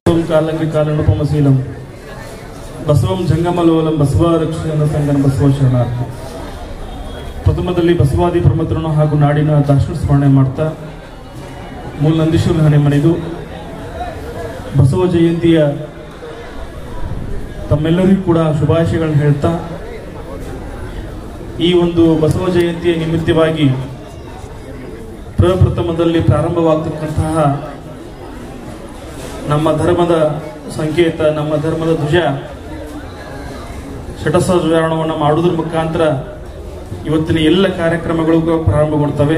ಬಸವಂ ಕಾಲಂಗ್ರಿ ಕಾಲನುಪಮಶೀಲಂ ಬಸವಂ ಜಂಗಮಲೋಲಂ ಬಸವ ರಕ್ಷಣ ಸಂಗನ ಬಸವ ಶರಣಾರ್ಥಿ ಪ್ರಥಮದಲ್ಲಿ ಬಸವಾದಿ ಪ್ರಮತ್ರನು ಹಾಗೂ ನಾಡಿನ ದಾರ್ಶನಿಕ ಸ್ಮರಣೆ ಮಾಡ್ತಾ ಮೂಲ ನಂದೀಶ್ವರ ಹಣೆ ಮನೆದು ಬಸವ ಜಯಂತಿಯ ತಮ್ಮೆಲ್ಲರಿಗೂ ಕೂಡ ಶುಭಾಶಯಗಳನ್ನು ಹೇಳ್ತಾ ಈ ಒಂದು ಬಸವ ಜಯಂತಿಯ ನಿಮಿತ್ತವಾಗಿ ಪ್ರಪ್ರಥಮದಲ್ಲಿ ಪ್ರಾರಂಭವಾಗ್ತಕ್ಕಂತಹ ನಮ್ಮ ಧರ್ಮದ ಸಂಕೇತ ನಮ್ಮ ಧರ್ಮದ ಧ್ವಜ ಷಟಸಜ್ವಾರಣವನ್ನು ಮಾಡುವುದರ ಮುಖಾಂತರ ಇವತ್ತಿನ ಎಲ್ಲ ಕಾರ್ಯಕ್ರಮಗಳು ಕೂಡ ಪ್ರಾರಂಭಗೊಳ್ತವೆ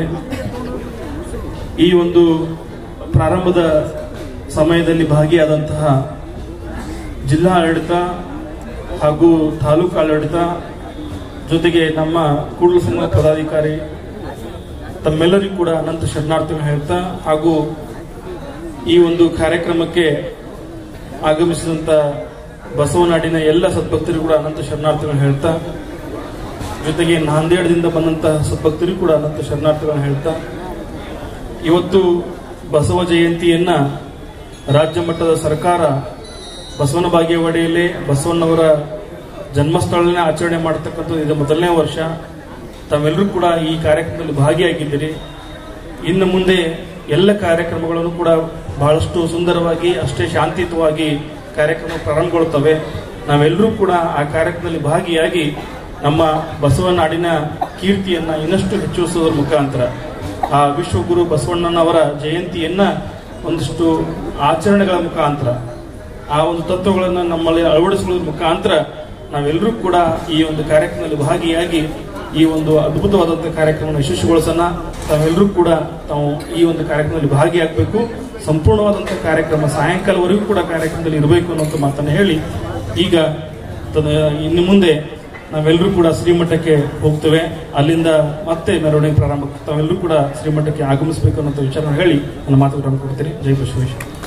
ಈ ಒಂದು ಪ್ರಾರಂಭದ ಸಮಯದಲ್ಲಿ ಭಾಗಿಯಾದಂತಹ ಜಿಲ್ಲಾ ಆಡಳಿತ ಹಾಗೂ ತಾಲೂಕು ಆಡಳಿತ ಜೊತೆಗೆ ನಮ್ಮ ಕೂಡಲ ಸಂಘ ಪದಾಧಿಕಾರಿ ತಮ್ಮೆಲ್ಲರಿಗೂ ಕೂಡ ಅನಂತ ಶರಣಾರ್ಥಿಗಳು ಹೇಳ್ತಾ ಹಾಗೂ ಈ ಒಂದು ಕಾರ್ಯಕ್ರಮಕ್ಕೆ ಆಗಮಿಸಿದಂತ ಬಸವನಾಡಿನ ಎಲ್ಲ ಸದ್ಭಕ್ತರಿಗೂ ಕೂಡ ಅನಂತ ಶರಣಾರ್ಥಿಗಳನ್ನು ಹೇಳ್ತಾ ಜೊತೆಗೆ ನಾಂದೇಡದಿಂದ ಬಂದಂತಹ ಸದ್ಭಕ್ತರಿಗೂ ಕೂಡ ಅನಂತ ಶರಣಾರ್ಥಿಗಳನ್ನು ಹೇಳ್ತಾ ಇವತ್ತು ಬಸವ ಜಯಂತಿಯನ್ನ ರಾಜ್ಯ ಮಟ್ಟದ ಸರ್ಕಾರ ಬಸವನ ಬಾಗೇವಾಡಿಯಲ್ಲಿ ಬಸವಣ್ಣವರ ಜನ್ಮಸ್ಥಳನೇ ಆಚರಣೆ ಮಾಡತಕ್ಕಂಥದ್ದು ಇದು ಮೊದಲನೇ ವರ್ಷ ತಾವೆಲ್ಲರೂ ಕೂಡ ಈ ಕಾರ್ಯಕ್ರಮದಲ್ಲಿ ಭಾಗಿಯಾಗಿದ್ದೀರಿ ಇನ್ನು ಮುಂದೆ ಎಲ್ಲ ಕಾರ್ಯಕ್ರಮಗಳನ್ನು ಕೂಡ ಬಹಳಷ್ಟು ಸುಂದರವಾಗಿ ಅಷ್ಟೇ ಶಾಂತಿಯುತವಾಗಿ ಕಾರ್ಯಕ್ರಮ ಪ್ರಾರಂಭಗೊಳ್ಳುತ್ತವೆ ನಾವೆಲ್ಲರೂ ಕೂಡ ಆ ಕಾರ್ಯಕ್ರಮದಲ್ಲಿ ಭಾಗಿಯಾಗಿ ನಮ್ಮ ಬಸವನಾಡಿನ ಕೀರ್ತಿಯನ್ನ ಇನ್ನಷ್ಟು ಹೆಚ್ಚಿಸುವುದರ ಮುಖಾಂತರ ಆ ವಿಶ್ವಗುರು ಬಸವಣ್ಣನವರ ಜಯಂತಿಯನ್ನ ಒಂದಿಷ್ಟು ಆಚರಣೆಗಳ ಮುಖಾಂತರ ಆ ಒಂದು ತತ್ವಗಳನ್ನು ನಮ್ಮಲ್ಲಿ ಅಳವಡಿಸುವುದರ ಮುಖಾಂತರ ನಾವೆಲ್ಲರೂ ಕೂಡ ಈ ಒಂದು ಕಾರ್ಯಕ್ರಮದಲ್ಲಿ ಭಾಗಿಯಾಗಿ ಈ ಒಂದು ಅದ್ಭುತವಾದಂತಹ ಕಾರ್ಯಕ್ರಮವನ್ನು ಯಶಸ್ವಿಗೊಳಿಸೋಣ ತಾವೆಲ್ಲರೂ ಕೂಡ ತಾವು ಈ ಒಂದು ಕಾರ್ಯಕ್ರಮದಲ್ಲಿ ಭಾಗಿಯಾಗಬೇಕು ಸಂಪೂರ್ಣವಾದಂತಹ ಕಾರ್ಯಕ್ರಮ ಸಾಯಂಕಾಲವರೆಗೂ ಕೂಡ ಕಾರ್ಯಕ್ರಮದಲ್ಲಿ ಇರಬೇಕು ಅನ್ನೋಂಥ ಮಾತನ್ನು ಹೇಳಿ ಈಗ ತದ- ಇನ್ನು ಮುಂದೆ ನಾವೆಲ್ಲರೂ ಕೂಡ ಶ್ರೀಮಠಕ್ಕೆ ಹೋಗ್ತೇವೆ ಅಲ್ಲಿಂದ ಮತ್ತೆ ಮೆರವಣಿಗೆ ಪ್ರಾರಂಭ ತಾವೆಲ್ಲರೂ ಕೂಡ ಶ್ರೀಮಠಕ್ಕೆ ಆಗಮಿಸಬೇಕು ಅನ್ನೋ ವಿಚಾರ ಹೇಳಿ ನನ್ನ ಮಾತುಗಳನ್ನು ಕೊಡ್ತೀನಿ ಜೈ ಬಸವೇಶ್ವರ